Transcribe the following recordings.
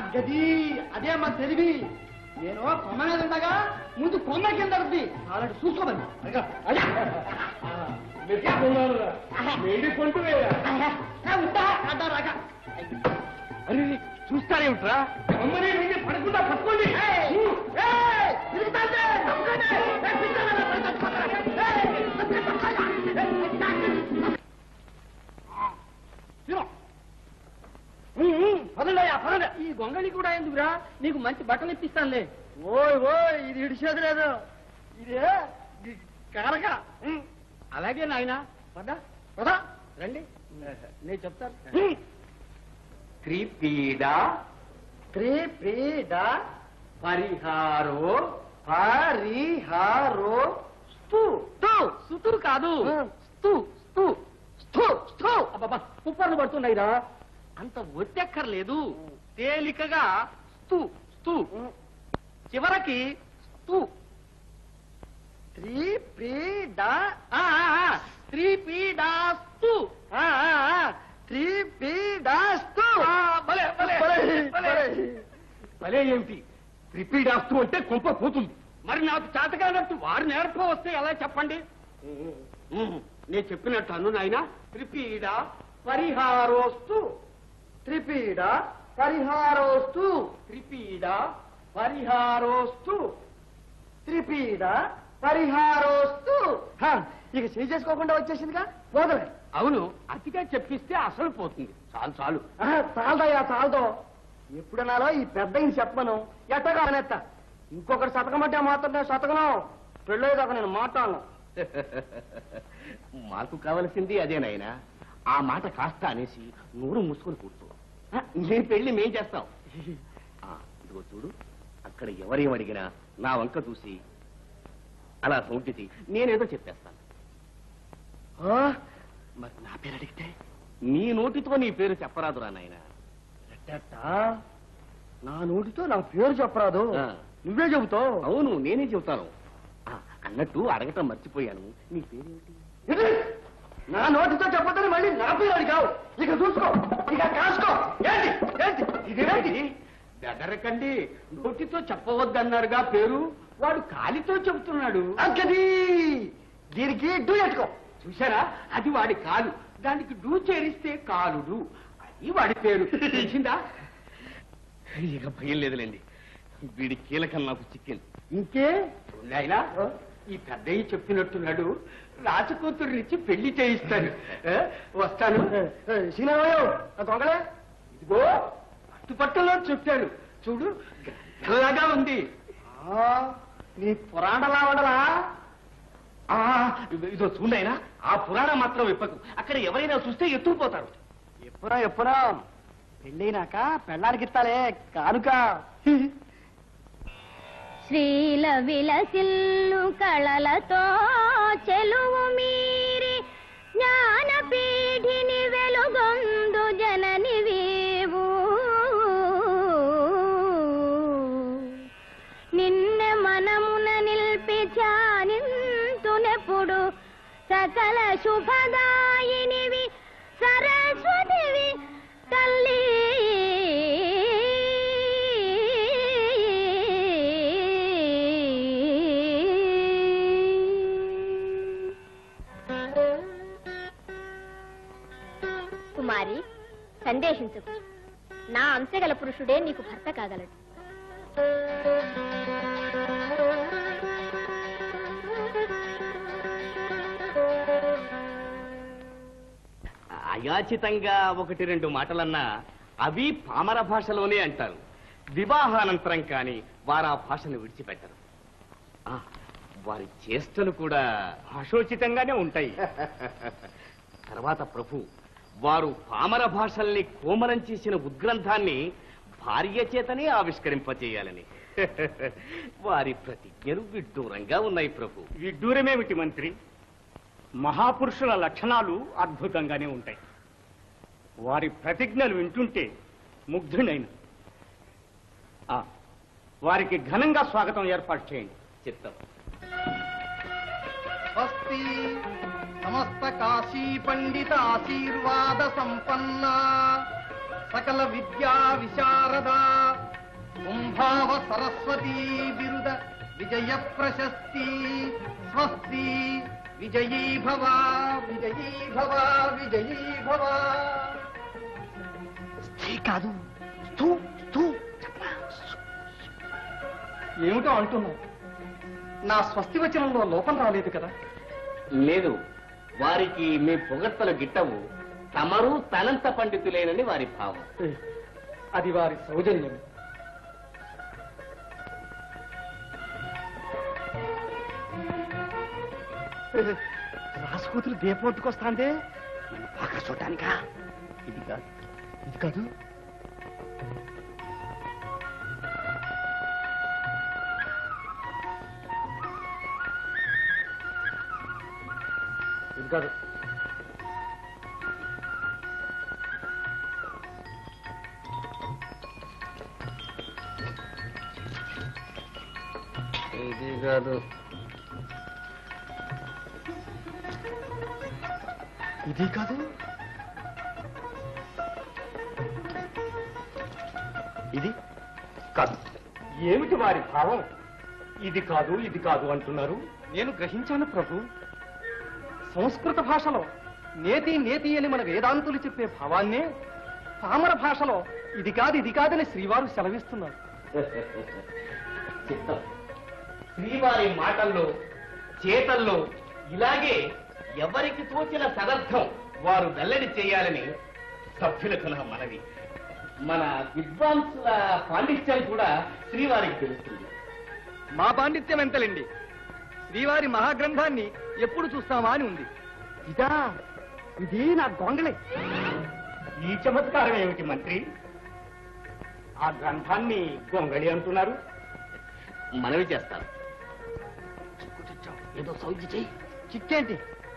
గది అదే మా తెలివి నేను కొమ్మ మీద ఉండగా ముందు కొమ్మ కింద ఉంది అలాంటి చూసుకోమని అరే చూస్తారేమిట్రా కొమ్మని మీద పడకుండా పట్టుకోండి పదండియా పదండి ఈ గొంగళి కూడా ఎందుకురా నీకు మంచి బట్టలు ఇప్పిస్తానులే ఓయ్ ఓయ్ ఇది ఇడిచేది లేదు ఇదే గి- కరక ఉమ్. అలాగే నాయన పద పద. రండి నేను చెప్తాను ఉమ్. త్రిపీడ త్రిపీడ పరిహారో పరిహారో స్తు స్తు సుతు కాదు స్తు స్తు స్తు స్తు అబ్బబ్బా కుప్పర్లు పడుతున్నాయిరా అంత ఒత్తెక్కర్లేదు తేలికగా స్తు స్తు చివరికి స్తు త్రిపీడ ఆ, ఆ, ఆ, త్రిపీడాస్తు ఆ, ఆ, ఆ, త్రిపీడ స్తు ఆ, భలే, భలే, భలే, భలే. భలే. భలే ఏమిటి త్రిపీడాస్తు అంటే కుంప పోతుంది మరి నాకు చేతకానట్టు వారు నేర్ప వస్తే ఎలా చెప్పండి ఉమ్, నేను చెప్పినట్టు అను నాయన త్రిపీడ పరిహారోస్తు త్రిపీడ పరిహారోస్తు త్రిపీడ పరిహారోస్తు త్రిపీడ పరిహారోస్తు హ, ఇక చేయి చేసుకోకుండా వచ్చేసిందిగా పోదలే అవును అతిగా చెప్పిస్తే అసలు పోతుంది చాలు చాలు చాలదయ్యా చాలదో ఎప్పుడన్నాలో ఈ పెద్ద ఈయన చెప్పను ఎట్టగా అనేత్త ఇంకొకటి శతకమంటే మాత్రం నేను శతకను పెళ్ళేదాకా నేను మాట్లాడను మాకు కావలసింది అదేనాయనా ఆ మాట కాస్త అనేసి నూరు మూసుకొని కూర్చో ఆ, నీ పెళ్లి మేం చేస్తాం ఆ, ఇదిగో చూడు అక్కడ ఎవరేం అడిగినా నా వంక చూసి అలా సౌంటితి నేనేదో చెప్పేస్తాను ఆ, మరి నా పేరు అడిగితే నీ నోటితో నీ పేరు చెప్పరాదురా నాయనా ఎట్టెట్టా? నా నోటితో నా పేరు చెప్పరాదు ఆ. నువ్వే చెబుతావు అవును నేనే చెబుతాను ఆ, అన్నట్టు అడగటం మర్చిపోయాను నీ పేరేంటి ఇది నా నోటితో చెప్పదని మళ్ళీ నా పేరు అడిగావు ఇక చూసుకో ఇక కాసుకో ఏంటి ఏంటి ఇదేంటి బెదరకండి నోటితో చెప్పవద్దన్నారుగా పేరు వాడు కాలితో చెబుతున్నాడు అంకది దీనికి డూ ఎట్టుకో చూసారా అది వాడి కాలు దానికి డూ చేరిస్తే కాలుడు అది వాడి పేరు తెలిసిందా ఇక భయం లేదులేండి వీడి కీలకం నాకు చిక్కింది ఇంకే నాయనా ఈ పెద్దయ్య చెప్పినట్టున్నాడు రాజకూతురినిచ్చి పెళ్లి చేయిస్తాను ఏ, వస్తాను సీనారాయణ దొంగలే ఇదిగో పట్టుపట్టలో చెప్పాడు చూడు గల్లగా ఉంది ఆ, నీ పురాణలా ఉండలా ఆ ఇదో- ఇదో చూడైనా ఆ పురాణం మాత్రం విప్పకు అక్కడ ఎవరైనా చూస్తే ఎత్తుకుపోతారు ఎప్పుడా ఎప్పుడా పెళ్ళైనాక పెళ్ళానికి ఇస్తాలే కానుక శ్రీల విలసిల్లు కళలతో చెలువు మీరి జ్ఞానపీఠిని వెలుగొందు జనని వీవు నిన్నె మనమున నిల్పి ధ్యానింతునెప్పుడు సకల శుభదాయినివి సరస్వతివి తల్లి కుమారి సందేశించకు నా అంశగల పురుషుడే నీకు భర్త కాగలడు అయాచితంగా ఒకటి రెండు మాటలన్నా అవి పామర భాషలోనే అంటారు వివాహానంతరం కానీ వారు ఆ భాషను విడిచిపెట్టరు ఆ, వారి చేష్టలు కూడా భాషోచితంగానే ఉంటాయి తర్వాత ప్రభు వారు పామర భాషల్ని కోమలం చేసిన ఉద్గ్రంథాన్ని భార్య చేతనే ఆవిష్కరింపచేయాలని వారి ప్రతిజ్ఞలు విడ్డూరంగా ఉన్నాయి ప్రభు విడ్డూరమేమిటి మంత్రి మహాపురుషుల లక్షణాలు అద్భుతంగానే ఉంటాయి వారి ప్రతిజ్ఞలు వింటుంటే ముగ్ధునైన ఆ, వారికి ఘనంగా స్వాగతం ఏర్పాటు చేయండి చిత్తం స్వస్తి సమస్త కాశీ పండిత ఆశీర్వాద సంపన్న సకల విద్యా విశారద కుంభావ సరస్వతీ బిరుద విజయ ప్రశస్తి స్వస్తి విజయీ భవ విజయీ భవ విజయీ భవ స్త్రీ కాదు స్థూ స్థూ ఏమిటో అంటున్నావు నా స్వస్తి వచనంలో లోపం రాలేదు కదా లేదు వారికి మీ పొగడ్తలు గిట్టవు తమరు తనంత పండితులేనని వారి భావం అది వారి సౌజన్యం రాసుకూతురు దీపం ఒట్టుకొస్తాందే నన్ను బాగా చూడటానికా ఇది కాదు ఇది కాదు ఇది కాదు ఇది కాదు ఇది కాదు ఇది కాదు ఏమిటి వారి భావం ఇది కాదు ఇది కాదు అంటున్నారు నేను గ్రహించాను ప్రభు సంస్కృత భాషలో నేతి నేతి అని మన వేదాంతులు చెప్పే భావాన్నే పామర భాషలో ఇది కాదు ఇది కాదని శ్రీవారు సెలవిస్తున్నారు చిత్తం శ్రీవారి మాటల్లో చేతల్లో ఇలాగే ఎవరికి తోచిన సదర్థం వారు వెల్లడి చేయాలని సభ్యులకు నా మనవి మన విద్వాంసుల పాండిత్యం కూడా శ్రీవారికి తెలుస్తుంది మా పాండిత్యం ఎంతలండి శ్రీవారి మహాగ్రంథాన్ని ఎప్పుడు చూస్తామా అని ఉంది ఇదా ఇది నా గొంగళి ఈ చమత్కారం ఏమిటి మంత్రి ఆ గ్రంథాన్ని గొంగళి అంటున్నారు మనవి చేస్తాను ఏదో సౌజ్య చెయ్యి చిక్కేంటి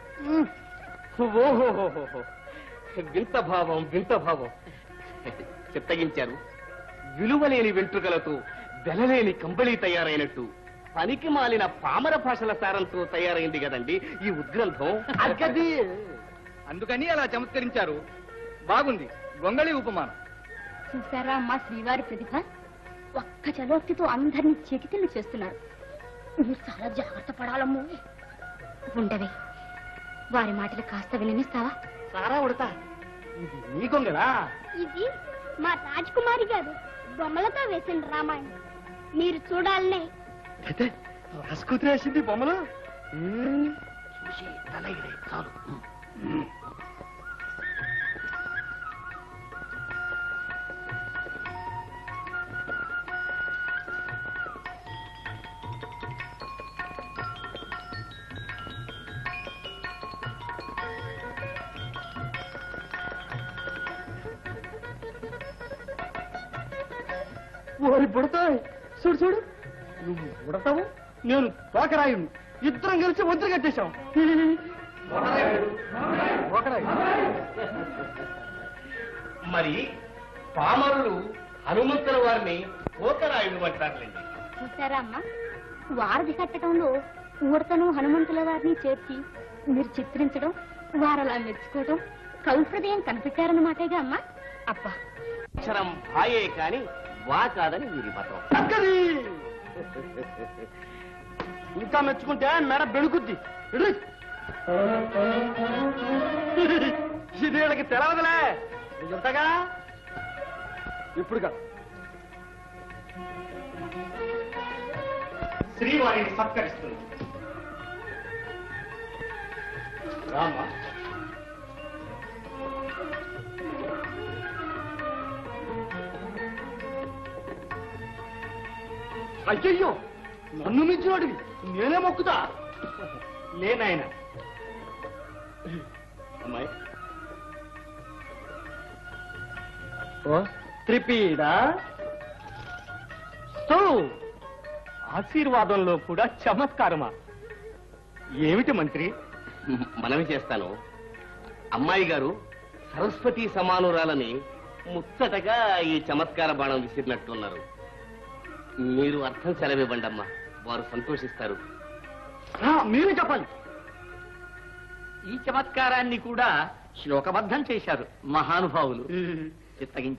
ఓహోహోహో వింత భావం వింత భావం చిత్తగించారు విలువలేని వెంట్రుకలతో వెలలేని కంబళి తయారైనట్టు పనికి మాలిన పామర భాషల సారంతో తయారైంది కదండి ఈ ఉద్గ్రంథం అగ్గది అందుకని అలా చమత్కరించారు బాగుంది గొంగళి ఉపమానం చూసారా అమ్మా శ్రీవారి ప్రతిభ ఒక్క చలోక్తితో అందరినీ చెకితిల్లు చేస్తున్నారు మీరు చాలా జాగ్రత్త పడాలమ్మో ఉండవే వారి మాటలు కాస్త విననిస్తావా సారా ఉడతా ఇది నీ గొంగళా ఇది మా రాజకుమారి గారు బొమ్మలతో వేసిన రామాయణం మీరు చూడాలనే అయితే రాసుకూతురు వేసింది బొమ్మలు ఓరి పుడతాయి చూడు చూడు నువ్వు పుడతావు నేను తోకరాయుడు ఇద్దరం కలిసి వద్దు కట్టేశాం తోకరాయుడు మరి పామరులు హనుమంతుల వారిని పోతరాయుడు అంటారులేండి చూసారా అమ్మా వారధి కట్టడంలో ఊడతను హనుమంతుల వారిని చేర్చి మీరు చిత్రించడం వారు అలా మెచ్చుకోవడం కవి హృదయం కనిపెట్టారన్నమాటేగా అమ్మా అబ్బా అక్షరం భాయే కాని వా కాదని వీరి మతం చక్కది ఇంకా మెచ్చుకుంటే మెడ బెడుకుద్ది ఇడు. ఇది వీళ్ళకి తెలవదులే నేను చెప్తాగా ఇప్పుడుగా శ్రీవారిని సత్కరిస్తుంది రామ అయ్యయ్యో నన్ను మించినోడివి నేనే మొక్కుతా లేనాయన అమ్మాయి ఓ త్రిపీడా సో ఆశీర్వాదంలో కూడా చమత్కారమా ఏమిటి మంత్రి మనవి చేస్తాను అమ్మాయి గారు సరస్వతి సమానురాలని ముచ్చటగా ఈ చమత్కార బాణం విసిరినట్టున్నారు మీరు అర్థం సెలవివ్వండి అమ్మా వారు సంతోషిస్తారు ఆ, మీరే చెప్పాలి ఈ చమత్కారాన్ని కూడా శ్లోకబద్ధం చేశారు మహానుభావులు చిత్తగించారు